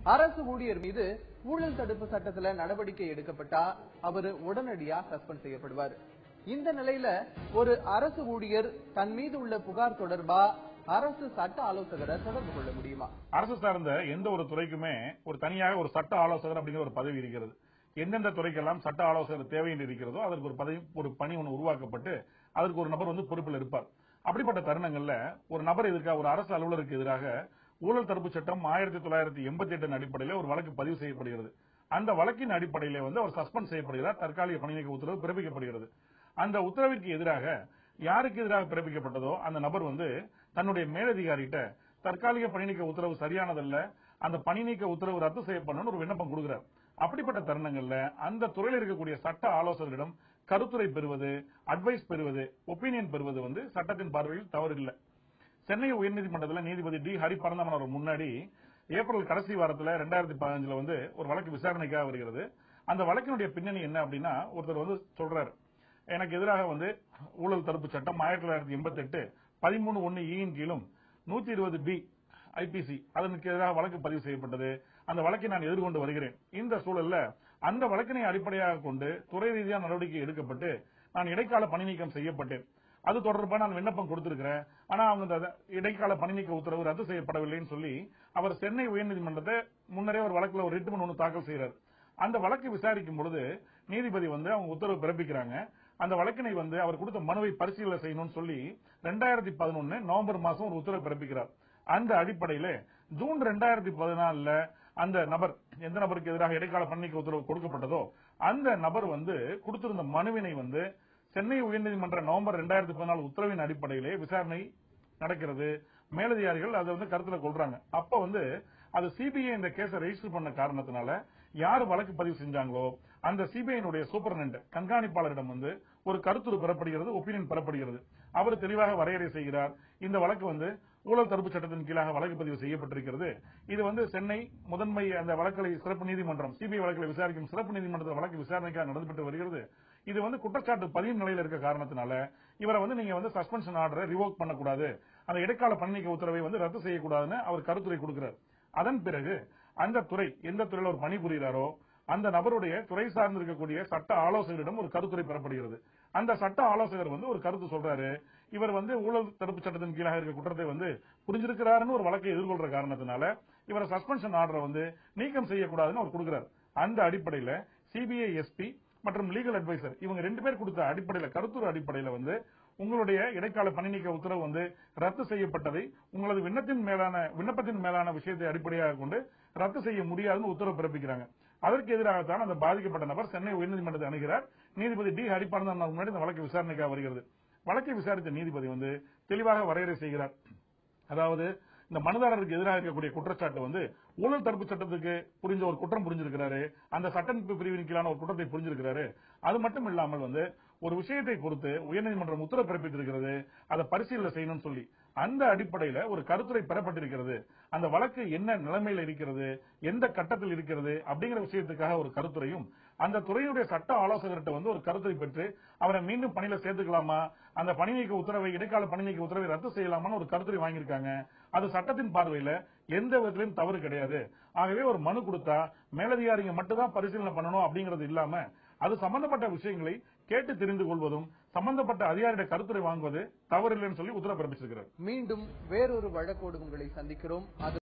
அரசு ஊழியர் மீது ஊழல் தடுப்பு சட்டத்துல நடவடிக்கை எடுக்கப்பட்டா அவரு உடனடியா சஸ்பெண்ட் செய்யப்படுவார் இந்த நிலையில ஒரு அரசு ஊழியர் தன் மீது உள்ள புகார் தொடர்பா அரசு சட்ட ஆலோசகரை தொடர்பு கொள்ள முடியுமா அரசு சார்ந்த எந்த ஒரு துறைக்குமே ஒரு தனியாக ஒரு சட்ட ஆலோசகர் அப்படிங்கிற ஒரு பதவி இருக்கிறது எந்தெந்த துறைக்கெல்லாம் சட்ட ஆலோசகர் தேவை என்று இருக்கிறதோ அதற்கு ஒரு பதவி ஒரு பணி ஒன்று உருவாக்கப்பட்டு அதற்கு ஒரு நபர் வந்து பொறுப்பில் இருப்பார் அப்படிப்பட்ட தருணங்கள்ல ஒரு நபர் எதிர்க்காக ஒரு அரசு அலுவலருக்கு எதிராக ஊழல் தடுப்பு சட்டம் ஆயிரத்தி தொள்ளாயிரத்தி எண்பத்தி எட்டின் அடிப்படையில் ஒரு வழக்கு பதிவு செய்யப்படுகிறது அந்த வழக்கின் அடிப்படையிலே வந்து அவர் சஸ்பெண்ட் செய்யப்படுகிறார் தற்காலிக பணி நீக்க உத்தரவு பிறப்பிக்கப்படுகிறது அந்த உத்தரவிற்கு எதிராக யாருக்கு எதிராக பிறப்பிக்கப்பட்டதோ அந்த நபர் வந்து தன்னுடைய மேலதிகாரிகிட்ட தற்காலிக பணி நீக்க உத்தரவு சரியானதல்ல அந்த பணி நீக்க உத்தரவு ரத்து செய்யப்படணும்னு ஒரு விண்ணப்பம் கொடுக்கிறார் அப்படிப்பட்ட தருணங்கள்ல அந்த துறையில் இருக்கக்கூடிய சட்ட ஆலோசகரிடம் கருத்துரை பெறுவது அட்வைஸ் பெறுவது ஒப்பீனியன் பெறுவது வந்து சட்டத்தின் பார்வையில் தவறு இல்லை சென்னை உயர்நீதிமன்றத்தில் நீதிபதி டி ஹரி பரந்தாமன் அவர் முன்னாடி ஏப்ரல் கடைசி வாரத்தில் ரெண்டாயிரத்தி பதினஞ்சுல வந்து ஒரு வழக்கு விசாரணைக்காக வருகிறது அந்த வழக்கினுடைய பின்னணி என்ன அப்படின்னா ஒருத்தர் வந்து சொல்றாரு எனக்கு எதிராக வந்து ஊழல் தடுப்பு சட்டம் ஆயிரத்தி தொள்ளாயிரத்தி எண்பத்தி எட்டு பதிமூணு ஒன்னு ஈயின் கீழும் நூத்தி இருபது பி ஐபிசி அதற்கு எதிராக வழக்கு பதிவு செய்யப்பட்டது அந்த வழக்கை நான் எதிர்கொண்டு வருகிறேன் இந்த சூழல்ல அந்த வழக்கினை அடிப்படையாக கொண்டு துறை ரீதியாக நடவடிக்கை எடுக்கப்பட்டு நான் இடைக்கால பணி நீக்கம் செய்யப்பட்டேன் அது தொடர்பாக நான் விண்ணப்பம் கொடுத்திருக்கிறேன் ஆனா அவங்க அந்த இடைக்கால பணி நீக்க உத்தரவு ரத்து செய்யப்படவில்லைன்னு சொல்லி அவர் சென்னை உயர்நீதிமன்றத்தை முன்னரே ஒரு வழக்குல ஒரு ரிட் மனு ஒன்று தாக்கல் செய்யறார் அந்த வழக்கு விசாரிக்கும் பொழுது நீதிபதி வந்து அவங்க உத்தரவு பிறப்பிக்கிறாங்க அந்த வழக்கினை வந்து அவர் கொடுத்த மனுவை பரிசீலனை செய்யணும்னு சொல்லி ரெண்டாயிரத்தி பதினொன்னு நவம்பர் மாசம் ஒரு உத்தரவு பிறப்பிக்கிறார் அந்த அடிப்படையில ஜூன் ரெண்டாயிரத்தி பதினாலுல அந்த நபர் எந்த நபருக்கு எதிராக இடைக்கால பணிக்கு உத்தரவு கொடுக்கப்பட்டதோ அந்த நபர் வந்து கொடுத்திருந்த மனுவினை வந்து சென்னை உயர்நீதிமன்ற நவம்பர் ரெண்டாயிரத்தி பதினாலு உத்தரவின் அடிப்படையிலே விசாரணை நடக்கிறது மேலதிகாரிகள் அதை வந்து கருத்துல கொள்றாங்க அப்ப வந்து அது சிபிஐ இந்த கேஸை ரெஜிஸ்டர் பண்ண காரணத்தினால யார் வழக்கு பதிவு செஞ்சாங்களோ அந்த சிபிஐனுடைய சூப்பரண்ட் கண்காணிப்பாளரிடம் வந்து ஒரு கருத்துரு பெறப்படுகிறது ஒப்பீனியன் பெறப்படுகிறது அவர் தெளிவாக வரையறை செய்கிறார் இந்த வழக்கு வந்து ஊழல் தடுப்பு சட்டத்தின் கீழாக வழக்கு பதிவு செய்யப்பட்டிருக்கிறது இது வந்து சென்னை முதன்மை அந்த வழக்கை சிறப்பு நீதிமன்றம் சிபிஐ வழக்கை விசாரிக்கும் சிறப்பு நீதிமன்றத்தில் வழக்கு விசாரணைக்காக நடந்துபட்டு வருகிறது இது வந்து குற்றச்சாட்டு பதிவு நிலையில் இருக்க காரணத்தினால இவரை வந்து நீங்க வந்து சஸ்பென்ஷன் ஆர்டரை ரிவோக் பண்ணக்கூடாது அந்த இடைக்கால பணிநீக்க உத்தரவை வந்து ரத்து செய்யக்கூடாதுன்னு அவர் கருத்துரை கொடுக்கிறார் அதன் பிறகு அந்த துறை எந்த துறையில் ஒரு பணிபுரிகிறாரோ அந்த நபருடைய துறை சார்ந்து இருக்கக்கூடிய சட்ட ஆலோசகரிடம் ஒரு கருத்துரை பெறப்படுகிறது அந்த சட்ட ஆலோசகர் வந்து ஒரு கருத்து சொல்றாரு இவர் வந்து ஊழல் தடுப்பு சட்டத்தின் கீழாக இருக்க குற்றத்தை வந்து புரிஞ்சிருக்கிறாருன்னு ஒரு வழக்கை எதிர்கொள்ற காரணத்தினால இவரை சஸ்பென்ஷன் ஆர்டரை வந்து நீக்கம் செய்யக்கூடாதுன்னு அவர் கொடுக்கிறார் அந்த அடிப்படையில சிபிஐ எஸ்பி மற்றும் லீகல் அட்வைசர் இவங்க ரெண்டு பேர் கொடுத்த அடிப்படையில கருத்துரு அடிப்படையில வந்து உங்களுடைய இடைக்கால பணி நீக்க உத்தரவு வந்து ரத்து செய்யப்பட்டதை உங்களது விண்ணத்தின் மேலான விண்ணப்பத்தின் மேலான விஷயத்தை அடிப்படையாக கொண்டு ரத்து செய்ய முடியாதுன்னு உத்தரவு பிறப்பிக்கிறாங்க அதற்கு எதிராகத்தான் அந்த பாதிக்கப்பட்ட நபர் சென்னை உயர்நீதிமன்றத்தை அணுகிறார் நீதிபதி டி ஹரிபானந்தன் முன்னாடி இந்த வழக்கு விசாரணைக்காக வருகிறது வழக்கை விசாரித்த நீதிபதி வந்து தெளிவாக வரையறை செய்கிறார் அதாவது இந்த மனுதாரருக்கு எதிராக இருக்கக்கூடிய குற்றச்சாட்டு வந்து ஊழல் தடுப்பு சட்டத்துக்கு புரிஞ்ச ஒரு குற்றம் புரிஞ்சிருக்கிறாரு அந்த சட்ட பிரிவின் கீழான ஒரு குற்றத்தை புரிஞ்சிருக்கிறாரு அது மட்டும் இல்லாமல் வந்து ஒரு விஷயத்தை பொறுத்து உயர்நீதிமன்றம் உத்தரவு பிறப்பித்திருக்கிறது அதை பரிசீலனை செய்யணும்னு சொல்லி அந்த அடிப்படையில ஒரு கருத்துரை பெறப்பட்டிருக்கிறது அந்த வழக்கு என்ன நிலைமையில் இருக்கிறது எந்த கட்டத்தில் இருக்கிறது அப்படிங்கிற விஷயத்துக்காக ஒரு கருத்துரையும் அந்த துறையுடைய சட்ட ஆலோசகர்கிட்ட வந்து ஒரு கருத்தை பெற்று அவரை மீண்டும் பணியில சேர்த்துக்கலாமா அந்த பணி நீக்க உத்தரவை இடைக்கால பணி நீக்க உத்தரவை ரத்து செய்யலாமான்னு ஒரு கருத்துரை வாங்கியிருக்காங்க அது சட்டத்தின் பார்வையில எந்த விதத்திலும் தவறு கிடையாது ஆகவே ஒரு மனு கொடுத்தா மேலதிகாரிங்க மட்டும் தான் பரிசீலனை பண்ணணும் அப்படிங்கிறது இல்லாம அது சம்பந்தப்பட்ட விஷயங்களை கேட்டு தெரிந்து கொள்வதும் சம்பந்தப்பட்ட அதிகாரிയുടെ கருத்துரை வாங்குவது தவறில்லைன்னு சொல்லி உத்தரவு பிறப்பிச்சிருக்கிறார் மீண்டும் வேறொரு வழக்கோடு உங்களை சந்திக்கிறோம் அது